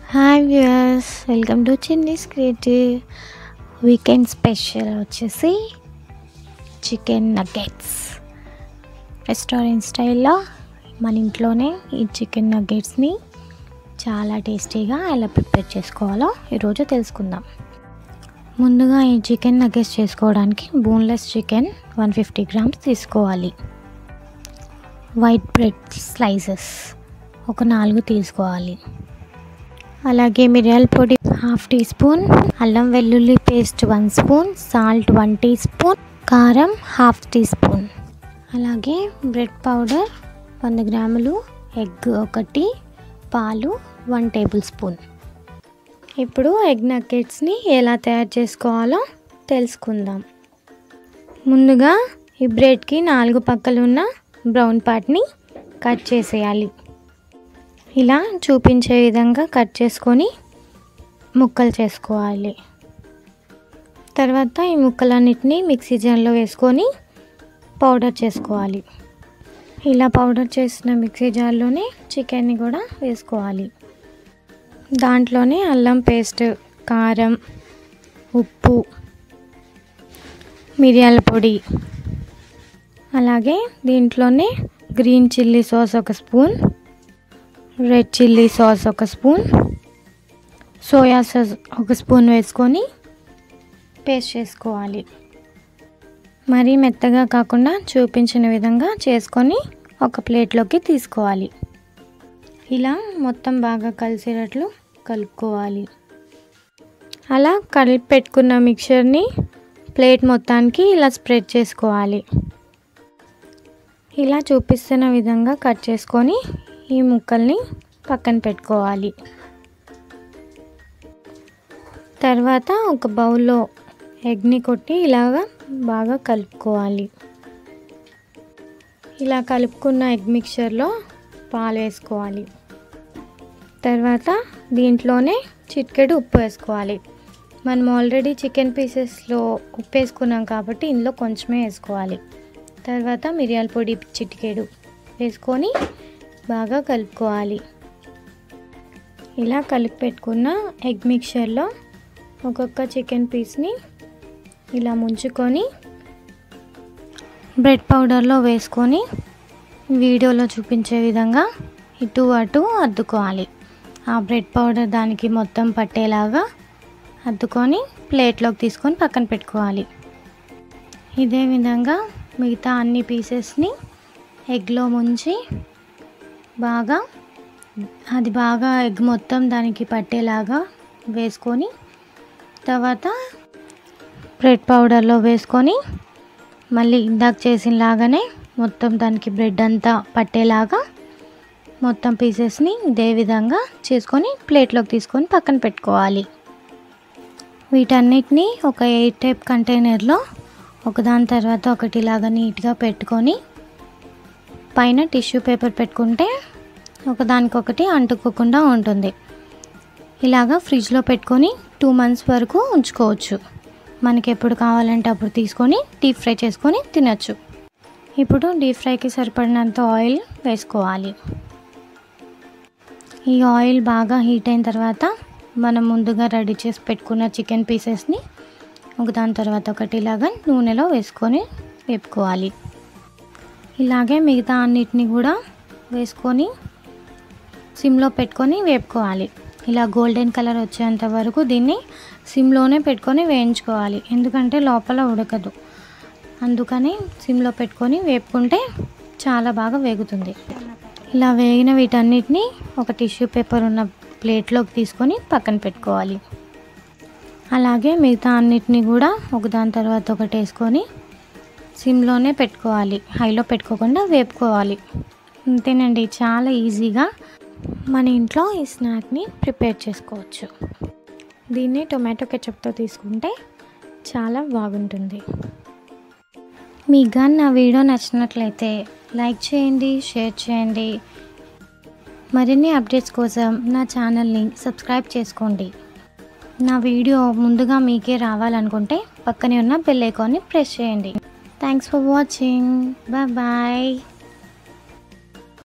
hi viewers welcome to Chinni's creative weekend special వచ్చేసి chicken nuggets restaurant స్టైల్లో మన ఇంట్లోనే ఈ చికెన్ నగ్గెట్స్ని చాలా టేస్టీగా ఎలా ప్రిపేర్ చేసుకోవాలో ఈరోజు తెలుసుకుందాం ముందుగా ఈ చికెన్ నగ్గెట్స్ చేసుకోవడానికి boneless chicken one fifty grams తీసుకోవాలి వైట్ బ్రెడ్ స్లైసెస్ ఒక నాలుగు తీసుకోవాలి అలాగే మిరియాల పొడి హాఫ్ టీ స్పూన్ అల్లం వెల్లుల్లి paste one spoon salt one tea spoon కారం హాఫ్ టీ స్పూన్ అలాగే బ్రెడ్ పౌడర్ వంద గ్రాములు ఎగ్ ఒకటి పాలు వన్ టేబుల్ స్పూన్ ఇప్పుడు ఎగ్ నగ్గెట్స్ని ఎలా తయారు చేసుకోవాలో తెలుసుకుందాం ముందుగా ఈ బ్రెడ్కి నాలుగు పక్కలున్న బ్రౌన్ పార్ట్ని కట్ చేసేయాలి ఇలా చూపించే విధంగా కట్ చేసుకొని ముక్కలు చేసుకోవాలి తర్వాత ఈ ముక్కలన్నిటిని మిక్సీ జార్లో వేసుకొని పౌడర్ చేసుకోవాలి ఇలా పౌడర్ చేసిన మిక్సీ జార్లోనే చికెన్ని కూడా వేసుకోవాలి దాంట్లోనే అల్లం పేస్ట్ కారం ఉప్పు మిరియాల పొడి అలాగే దీంట్లోనే గ్రీన్ చిల్లీ సాస్ ఒక స్పూన్ రెడ్ చిల్లీ సాస్ ఒక స్పూన్ సోయా సాస్ ఒక స్పూన్ వేసుకొని పేస్ట్ చేసుకోవాలి మరీ మెత్తగా కాకుండా చూపించిన విధంగా చేసుకొని ఒక ప్లేట్లోకి తీసుకోవాలి ఇలా మొత్తం బాగా కలిసేటట్లు కలుపుకోవాలి అలా కలిపి పెట్టుకున్న మిక్చర్ని ప్లేట్ మొత్తానికి ఇలా స్ప్రెడ్ చేసుకోవాలి ఇలా చూపిస్తున్న విధంగా కట్ చేసుకొని ఈ ముక్కల్ని పక్కన పెట్టుకోవాలి తర్వాత ఒక బౌల్లో ఎగ్ని కొట్టి ఇలాగా బాగా కలుపుకోవాలి ఇలా కలుపుకున్న ఎగ్ మిక్చర్లో పాలు వేసుకోవాలి తర్వాత దీంట్లోనే చిటికెడు ఉప్పు వేసుకోవాలి మనం ఆల్రెడీ చికెన్ పీసెస్లో ఉప్పు వేసుకున్నాం కాబట్టి ఇందులో కొంచెమే వేసుకోవాలి తర్వాత మిరియాల పొడి చిటికెడు వేసుకొని బాగా కలుపుకోవాలి ఇలా కలిపి పెట్టుకున్న ఎగ్ మిక్చర్లో ఒక్కొక్క చికెన్ పీస్ని ఇలా ముంచుకొని బ్రెడ్ పౌడర్లో వేసుకొని వీడియోలో చూపించే విధంగా ఇటు అటు అద్దుకోవాలి ఆ బ్రెడ్ పౌడర్ దానికి మొత్తం పట్టేలాగా అద్దుకొని ప్లేట్లోకి తీసుకొని పక్కన పెట్టుకోవాలి ఇదే విధంగా మిగతా అన్ని పీసెస్ని ఎగ్లో ముంచి బాగా అది బాగా ఎగ్ మొత్తం దానికి పట్టేలాగా వేసుకొని తర్వాత బ్రెడ్ పౌడర్లో వేసుకొని మళ్ళీ ఇందాక చేసినలాగానే మొత్తం దానికి బ్రెడ్ అంతా పట్టేలాగా మొత్తం పీసెస్ని ఇదే విధంగా చేసుకొని ప్లేట్లోకి తీసుకొని పక్కన పెట్టుకోవాలి వీటన్నిటిని ఒక ఎయిట్ టైప్ కంటైనర్లో ఒకదాని తర్వాత ఒకటి ఇలాగా నీట్గా పెట్టుకొని పైన టిష్యూ పేపర్ పెట్టుకుంటే ఒకదానికొకటి అంటుకోకుండా ఉంటుంది ఇలాగా ఫ్రిడ్జ్లో పెట్టుకొని టూ మంత్స్ వరకు ఉంచుకోవచ్చు మనకి ఎప్పుడు కావాలంటే అప్పుడు తీసుకొని డీప్ ఫ్రై చేసుకొని తినచ్చు ఇప్పుడు డీప్ ఫ్రైకి సరిపడినంత ఆయిల్ వేసుకోవాలి ఈ ఆయిల్ బాగా హీట్ అయిన తర్వాత మనం ముందుగా రెడీ చేసి పెట్టుకున్న చికెన్ పీసెస్ని ఒకదాని తర్వాత ఒకటి ఇలాగా నూనెలో వేసుకొని వేపుకోవాలి ఇలాగే మిగతా అన్నిటిని కూడా వేసుకొని సిమ్లో పెట్టుకొని వేపుకోవాలి ఇలా గోల్డెన్ కలర్ వచ్చేంత వరకు దీన్ని సిమ్లోనే పెట్టుకొని వేయించుకోవాలి ఎందుకంటే లోపల ఉడకదు అందుకని సిమ్లో పెట్టుకొని వేపుకుంటే చాలా బాగా వేగుతుంది ఇలా వేగిన వీటన్నిటిని ఒక టిష్యూ పేపర్ ఉన్న ప్లేట్లోకి తీసుకొని పక్కన పెట్టుకోవాలి అలాగే మిగతా అన్నిటిని కూడా ఒకదాని తర్వాత ఒకటి వేసుకొని సిమ్లోనే పెట్టుకోవాలి హైలో పెట్టుకోకుండా వేపుకోవాలి అంతేనండి చాలా ఈజీగా మన ఇంట్లో ఈ స్నాక్ని ప్రిపేర్ చేసుకోవచ్చు దీన్ని టొమాటో కెచప్తో తీసుకుంటే చాలా బాగుంటుంది మీకు కానీ నా వీడియో నచ్చినట్లయితే లైక్ చేయండి షేర్ చేయండి మరిన్ని అప్డేట్స్ కోసం నా ఛానల్ని సబ్స్క్రైబ్ చేసుకోండి నా వీడియో ముందుగా మీకే రావాలనుకుంటే పక్కనే ఉన్న బెల్ ఐకాన్ని ప్రెస్ చేయండి thanks for watching bye bye